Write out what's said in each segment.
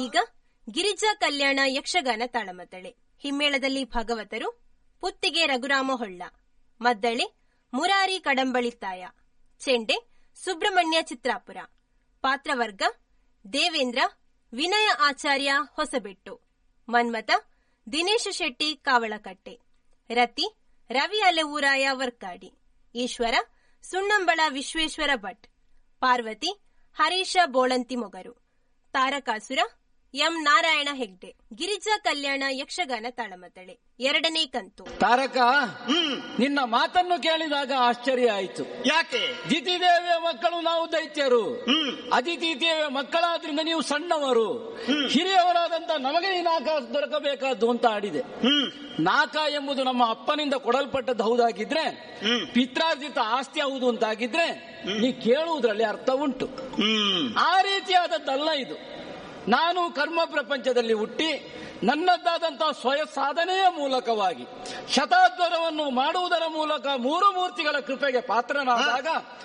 ಈಗ ಗಿರಿಜಾ ಕಲ್ಯಾಣ ಯಕ್ಷಗಾನ ತಾಳಮದ್ದಳೆ ಹಿಮ್ಮೇಳದಲ್ಲಿ ಭಾಗವತರು ಪುತ್ತಿಗೆ ರಘುರಾಮ ಹೊಳ್ಳ ಮದ್ದಳೆ ಮುರಾರಿ ಕಡಂಬಳಿತಾಯ ಚೆಂಡೆ ಸುಬ್ರಹ್ಮಣ್ಯ ಚಿತ್ರಾಪುರ ಪಾತ್ರವರ್ಗ ದೇವೇಂದ್ರ ವಿನಯ ಆಚಾರ್ಯ ಹೊಸಬೆಟ್ಟು ಮನ್ಮತ ದಿನೇಶ ಶೆಟ್ಟಿ ಕಾವಳಕಟ್ಟೆ ರತಿ ರವಿ ಅಲೆವೂರಾಯ ವರ್ಕಾಡಿ ಈಶ್ವರ ಸುಣ್ಣಂಬಳ ವಿಶ್ವೇಶ್ವರ ಭಟ್ ಪಾರ್ವತಿ ಹರೀಶ ಬೋಳಂತಿ ಮೊಗರು ತಾರಕಾಸುರ ಎಂ ನಾರಾಯಣ ಹೆಗ್ಡೆ ಗಿರಿಜಾ ಕಲ್ಯಾಣ ಯಕ್ಷಗಾನ ತಾಳಮದ್ದಳೆ ಎರಡನೇ ಕಂತು ತಾರಕ ಹ್ಮ್ ನಿನ್ನ ಮಾತನ್ನು ಕೇಳಿದಾಗ ಆಶ್ಚರ್ಯ ಆಯಿತು ಯಾಕೆ ದಿತಿದೇವಿಯ ಮಕ್ಕಳು ನಾವು ದೈತ್ಯರು ಹ್ಮ್ ಅದಿತಿ ದೇವಿಯ ಮಕ್ಕಳಾದ್ರಿಂದ ನೀವು ಸಣ್ಣವರು ಹ್ಮ್. ಹಿರಿಯವರಾದಂತ ನಮಗೆ ಈ ನಾಕ ದೊರಕಬೇಕಾದ್ದು ಅಂತ ಆಡಿದೆ ಹ್ಮ್ ನಾಕ ಎಂಬುದು ನಮ್ಮ ಅಪ್ಪನಿಂದ ಕೊಡಲ್ಪಟ್ಟದ್ದು ಹೌದಾಗಿದ್ರೆ ಹ್ಮ್. ಪಿತ್ರಾರ್ಜಿತ ಆಸ್ತಿ ಹೌದು ಅಂತಾಗಿದ್ರೆ ನೀ ಕೇಳುವುದರಲ್ಲಿ ಅರ್ಥ ಉಂಟು ಹ್ಮ್ ಆ ರೀತಿಯಾದದ್ದಲ್ಲ ಇದು ನಾನು ಕರ್ಮ ಪ್ರಪಂಚದಲ್ಲಿ ಹುಟ್ಟಿ ನನ್ನದ್ದಾದಂತಹ ಸ್ವಯ ಸಾಧನೆಯ ಮೂಲಕವಾಗಿ ಶತಾದ್ವರವನ್ನು ಮಾಡುವುದರ ಮೂಲಕ ಮೂರು ಮೂರ್ತಿಗಳ ಕೃಪೆಗೆ ಪಾತ್ರನಾದಾಗ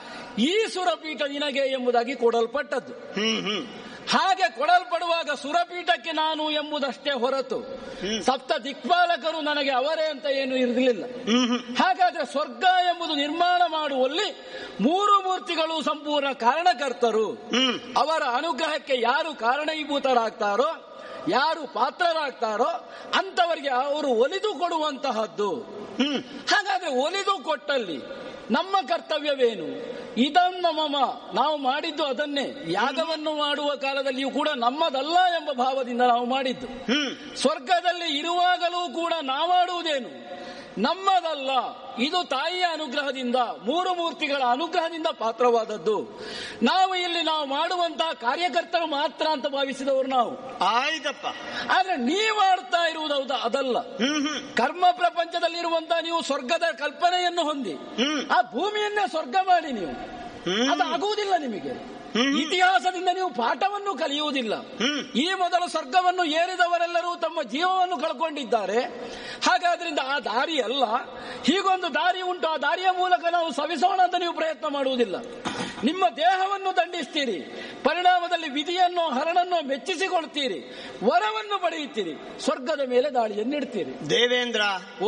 ಈ ಸುರಪೀಠ ನಿನಗೆ ಎಂಬುದಾಗಿ ಕೊಡಲ್ಪಟ್ಟದ್ದು ಹ್ಮ್ ಹ್ಮ್ ಹಾಗೆ ಕೊಡಲ್ಪಡುವಾಗ ಸುರಪೀಠಕ್ಕೆ ನಾನು ಎಂಬುದಷ್ಟೇ ಹೊರತು ಸಪ್ತ ದಿಕ್ಪಾಲಕರು ನನಗೆ ಅವರೇ ಅಂತ ಏನು ಇರಲಿಲ್ಲ ಹ್ಮ್ ಹ್ಮ್ ಹಾಗಾದ್ರೆ ಸ್ವರ್ಗ ಎಂಬುದು ನಿರ್ಮಾಣ ಮಾಡುವಲ್ಲಿ ಮೂರು ಮೂರ್ತಿಗಳು ಸಂಪೂರ್ಣ ಕಾರಣಕರ್ತರು ಹ್ಮ್ ಅವರ ಅನುಗ್ರಹಕ್ಕೆ ಯಾರು ಕಾರಣೀಭೂತರಾಗ್ತಾರೋ ಯಾರು ಪಾತ್ರರಾಗ್ತಾರೋ ಅಂತವರಿಗೆ ಅವರು ಒಲಿದು ಕೊಡುವಂತಹದ್ದು ಹ್ಮ್ ಹಾಗಾದ್ರೆ ಒಲಿದು ಕೊಟ್ಟಲ್ಲಿ ನಮ್ಮ ಕರ್ತವ್ಯವೇನು ಇದನ್ನ ಮಮ ನಾವು ಮಾಡಿದ್ದು ಅದನ್ನೇ ಯಾಗವನ್ನು ಮಾಡುವ ಕಾಲದಲ್ಲಿಯೂ ಕೂಡ ನಮ್ಮದಲ್ಲ ಎಂಬ ಭಾವದಿಂದ ನಾವು ಮಾಡಿದ್ದು ಹ್ಮ್ ಸ್ವರ್ಗದಲ್ಲಿ ಇರುವಾಗಲೂ ಕೂಡ ನಾವಾಡುವುದೇನು ನಮ್ಮದಲ್ಲ ಇದು ತಾಯಿಯ ಅನುಗ್ರಹದಿಂದ ಮೂರು ಮೂರ್ತಿಗಳ ಅನುಗ್ರಹದಿಂದ ಪಾತ್ರವಾದದ್ದು ನಾವು ಇಲ್ಲಿ ನಾವು ಮಾಡುವಂತಹ ಕಾರ್ಯಕರ್ತರು ಮಾತ್ರ ಅಂತ ಭಾವಿಸಿದವರು ನಾವು ಆಯ್ತಪ್ಪ ಆದ್ರೆ ನೀವು ಆಡ್ತಾ ಇರುವುದು ಹೌದಾ ಅದಲ್ಲ ಹ್ಮ್ ಹ್ಮ್ ಕರ್ಮ ಪ್ರಪಂಚದಲ್ಲಿರುವಂತಹ ನೀವು ಸ್ವರ್ಗದ ಕಲ್ಪನೆಯನ್ನು ಹೊಂದಿ ಹ್ಮ್. ಆ ಭೂಮಿಯನ್ನೇ ಸ್ವರ್ಗ ಮಾಡಿ ನೀವು ಹ್ಮ್. ಅದು ಆಗುವುದಿಲ್ಲ ನಿಮಗೆ ಹ್ಮ್. ಇತಿಹಾಸದಿಂದ ನೀವು ಪಾಠವನ್ನು ಕಲಿಯುವುದಿಲ್ಲ ಹ್ಮ್. ಈ ಮೊದಲು ಸ್ವರ್ಗವನ್ನು ಏರಿದವರೆಲ್ಲರೂ ತಮ್ಮ ಜೀವವನ್ನು ಕಳ್ಕೊಂಡಿದ್ದಾರೆ ಹಾಗಾದ್ರಿಂದ ಆ ದಾರಿ ಅಲ್ಲ ಹೀಗೊಂದು ದಾರಿ ಉಂಟು ಆ ದಾರಿಯ ಮೂಲಕ ನಾವು ಸವಿಸೋಣ ಅಂತ ನೀವು ಪ್ರಯತ್ನ ಮಾಡುವುದಿಲ್ಲ ನಿಮ್ಮ ದೇಹವನ್ನು ದಂಡಿಸ್ತೀರಿ ಪರಿಣಾಮದಲ್ಲಿ ವಿಧಿಯನ್ನು ಹರಣನ್ನು ಮೆಚ್ಚಿಸಿಕೊಳ್ತೀರಿ ವರವನ್ನು ಪಡೆಯುತ್ತೀರಿ ಸ್ವರ್ಗದ ಮೇಲೆ ದಾಳಿಯನ್ನಿಡ್ತೀರಿ ದೇವೇಂದ್ರ ಓ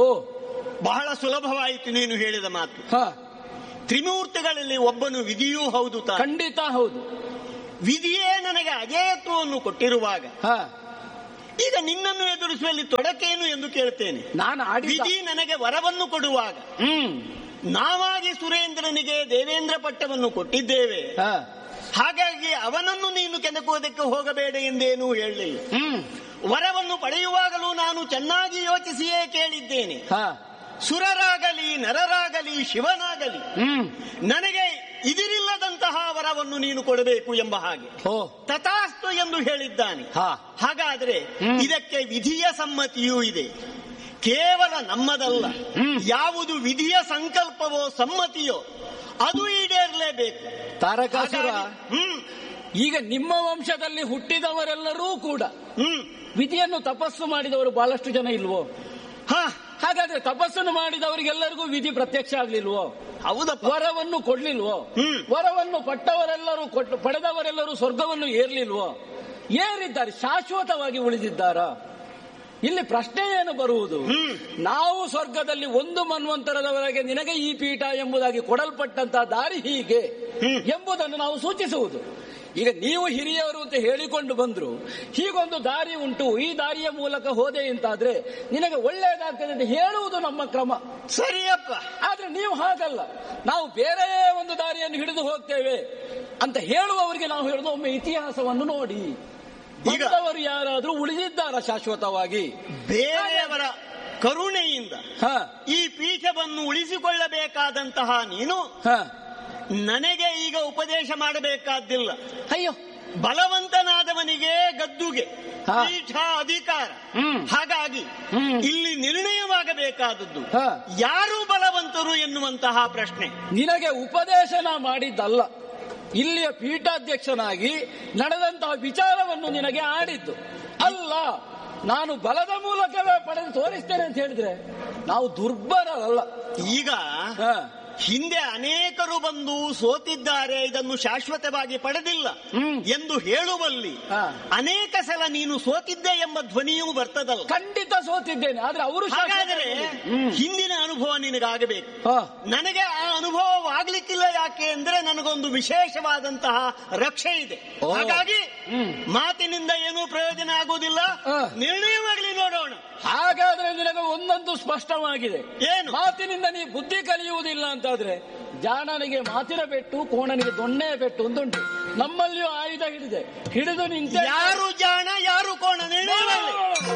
ಬಹಳ ಸುಲಭವಾಯಿತು ನೀನು ಹೇಳಿದ ಮಾತು ಹ ತ್ರಿಮೂರ್ತಿಗಳಲ್ಲಿ ಒಬ್ಬನು ವಿಧಿಯೂ ಹೌದು ತಾ ಖಂಡಿತ ಹೌದು ವಿಧಿಯೇ ನನಗೆ ಅಜೇಯತ್ವವನ್ನು ಕೊಟ್ಟಿರುವಾಗ ಹ ಈಗ ನಿನ್ನನ್ನು ಎದುರಿಸುವಲ್ಲಿ ತೊಡಕೇನು ಎಂದು ಕೇಳ್ತೇನೆ ನಾನು ಆಡಿದ ವಿಧಿ ನನಗೆ ವರವನ್ನು ಕೊಡುವಾಗ ಹ್ಮ್ ನಾವಾಗಿ ಸುರೇಂದ್ರನಿಗೆ ದೇವೇಂದ್ರ ಪಟ್ಟವನ್ನು ಕೊಟ್ಟಿದ್ದೇವೆ ಹ ಹಾಗಾಗಿ ಅವನನ್ನು ನೀನು ಕೆಣಕುವುದಕ್ಕೆ ಹೋಗಬೇಡ ಎಂದೇನೂ ಹೇಳಲಿಲ್ಲ ಹ್ಮ್ ವರವನ್ನು ಪಡೆಯುವಾಗಲೂ ನಾನು ಚೆನ್ನಾಗಿ ಯೋಚಿಸಿಯೇ ಕೇಳಿದ್ದೇನೆ ಹ ಸುರರಾಗಲಿ ನರರಾಗಲಿ ಶಿವನಾಗಲಿ ಹ್ಮ್ ನನಗೆ ಇದಿರಿಲ್ಲದಂತಹ ವರವನ್ನು ನೀನು ಕೊಡಬೇಕು ಎಂಬ ಹಾಗೆ ಓ ತಥಾಸ್ತು ಎಂದು ಹೇಳಿದ್ದಾನೆ ಹ ಹಾಗಾದ್ರೆ ಹ್ಮ್. ಇದಕ್ಕೆ ವಿಧಿಯ ಸಮ್ಮತಿಯೂ ಇದೆ ಕೇವಲ ನಮ್ಮದಲ್ಲ ಹ್ಮ್. ಯಾವುದು ವಿಧಿಯ ಸಂಕಲ್ಪವೋ ಸಮ್ಮತಿಯೋ ಅದು ಈಡೇರಲೇಬೇಕು ತಾರಕಾಸುರ ಹಾಗಾಗಿ- ಹ್ಮ್ ಈಗ ನಿಮ್ಮ ವಂಶದಲ್ಲಿ ಹುಟ್ಟಿದವರೆಲ್ಲರೂ ಕೂಡ ಹ್ಮ್ ವಿಧಿಯನ್ನು ತಪಸ್ಸು ಮಾಡಿದವರು ಬಹಳಷ್ಟು ಜನ ಇಲ್ವೋ ಹ ಹಾಗಾದ್ರೆ ತಪಸ್ಸನ್ನು ಮಾಡಿದವರಿಗೆಲ್ಲರಿಗೂ ವಿಧಿ ಪ್ರತ್ಯಕ್ಷ ಆಗ್ಲಿಲ್ವೋ ಹೌದಪ್ಪ ವರವನ್ನು ಕೊಡ್ಲಿಲ್ವೋ ಹ್ಮ್. ವರವನ್ನು ಪಟ್ಟವರೆಲ್ಲರೂ ಕೊಟ್ಟು ಪಡೆದವರೆಲ್ಲರೂ ಸ್ವರ್ಗವನ್ನು ಏರ್ಲಿಲ್ವೋ ಏರಿದ್ದಾರೆ ಶಾಶ್ವತವಾಗಿ ಉಳಿದಿದ್ದಾರಾ ಇಲ್ಲಿ ಪ್ರಶ್ನೆ ಏನು ಬರುವುದು ಹ್ಮ್. ನಾವು ಸ್ವರ್ಗದಲ್ಲಿ ಒಂದು ಮನ್ವಂತರದವರೆಗೆ ನಿನಗೆ ಈ ಪೀಠ ಎಂಬುದಾಗಿ ಕೊಡಲ್ಪಟ್ಟಂತಹ ದಾರಿ ಹೀಗೆ ಹ್ಮ್. ಎಂಬುದನ್ನು ನಾವು ಸೂಚಿಸುವುದು ಈಗ ನೀವು ಹಿರಿಯವರು ಅಂತ ಹೇಳಿಕೊಂಡು ಬಂದ್ರು ಹೀಗೊಂದು ದಾರಿ ಉಂಟು ಈ ದಾರಿಯ ಮೂಲಕ ಹೋದೆ ಅಂತಾದ್ರೆ ನಿನಗೆ ಒಳ್ಳೆಯದಾಗ್ತದೆ ಅಂತ ಹೇಳುವುದು ನಮ್ಮ ಕ್ರಮ ಸರಿಯಪ್ಪ ಆದ್ರೆ ನೀವು ಹಾಗಲ್ಲ ನಾವು ಬೇರೆ ಒಂದು ದಾರಿಯನ್ನು ಹಿಡಿದು ಹೋಗ್ತೇವೆ ಅಂತ ಹೇಳುವವರಿಗೆ ನಾವು ಹೇಳುದು ಒಮ್ಮೆ ಇತಿಹಾಸವನ್ನು ನೋಡಿ ಈಗ- ಬಂದವರು ಯಾರಾದ್ರೂ ಉಳಿದಿದ್ದಾರ ಶಾಶ್ವತವಾಗಿ ಬೇರೆಯವರ ಕರುಣೆಯಿಂದ ಹ ಈ ಪೀಠವನ್ನು ಉಳಿಸಿಕೊಳ್ಳಬೇಕಾದಂತಹ ನೀನು ಹ ನನಗೆ ಈಗ ಉಪದೇಶ ಮಾಡಬೇಕಾದ್ದಿಲ್ಲ ಅಯ್ಯೋ ಬಲವಂತನಾದವನಿಗೆ ಗದ್ದುಗೆ ಹಾ. ಪೀಠ ಅಧಿಕಾರ ಹ್ಮ್. ಹಾಗಾಗಿ ಹ್ಮ್. ಇಲ್ಲಿ ನಿರ್ಣಯವಾಗಬೇಕಾದದ್ದು ಹಾ. ಯಾರು ಬಲವಂತರು ಎನ್ನುವಂತಹ ಪ್ರಶ್ನೆ ನಿನಗೆ ಉಪದೇಶನ ಮಾಡಿದ್ದಲ್ಲ ಇಲ್ಲಿಯ ಪೀಠಾಧ್ಯಕ್ಷನಾಗಿ ನಡೆದಂತಹ ವಿಚಾರವನ್ನು ನಿನಗೆ ಆಡಿದ್ದು ಅಲ್ಲ ನಾನು ಬಲದ ಮೂಲಕವೇ ಪಡೆದು ತೋರಿಸ್ತೇನೆ ಅಂತ ಹೇಳಿದ್ರೆ ನಾವು ದುರ್ಬಲರಲ್ಲ ಈಗ ಹ, ಹಿಂದೆ ಅನೇಕರು ಬಂದು ಸೋತಿದ್ದಾರೆ ಇದನ್ನು ಶಾಶ್ವತವಾಗಿ ಪಡೆದಿಲ್ಲ ಹ್ಮ್. ಎಂದು ಹೇಳುವಲ್ಲಿ ಹಾ. ಅನೇಕ ಸಲ ನೀನು ಸೋತಿದ್ದೆ ಎಂಬ ಧ್ವನಿಯೂ ಬರ್ತದಲ್ಲ ಖಂಡಿತ ಸೋತಿದ್ದೇನೆ ಆದ್ರೆ ಅವರು ಹಾಗಾದರೆ ಹಿಂದಿನ ಅನುಭವ ನಿನಗಾಗಬೇಕು ನನಗೆ ಆ ಅನುಭವವಾಗ್ಲಿಕ್ಕಿಲ್ಲ ಯಾಕೆ ಅಂದ್ರೆ ನನಗೊಂದು ವಿಶೇಷವಾದಂತಹ ರಕ್ಷೆ ಇದೆ ಓ. ಹಾಗಾಗಿ ಹ್ಮ್. ಮಾತಿನಿಂದ ಏನೂ ಪ್ರಯೋಜನ ಆಗುವುದಿಲ್ಲ ಹ. ನಿರ್ಣಯವಾಗಲಿ ನೋಡೋಣ ಹಾಗಾದ್ರೆ ನಿನಗೆ ಒಂದೊಂದು ಸ್ಪಷ್ಟವಾಗಿದೆ ಏನು? ಮಾತಿನಿಂದ ನೀ ಬುದ್ಧಿ ಕಲಿಯುವುದಿಲ್ಲ ಅಂತಾದ್ರೆ ಜಾಣನಿಗೆ ಮಾತಿನ ಪೆಟ್ಟು ಕೋಣನಿಗೆ ದೊಣ್ಣೆಯ ಪೆಟ್ಟು ಒಂದುಂಟು ನಮ್ಮಲ್ಲಿಯೂ ಆಯುಧ ಹಿಡಿದೆ ಹಿಡಿದು ನಿಂತ ಯಾರು ಜಾಣ ಯಾರು ಕೋಣ ನಿರ್ಣಯವಾಗಲಿ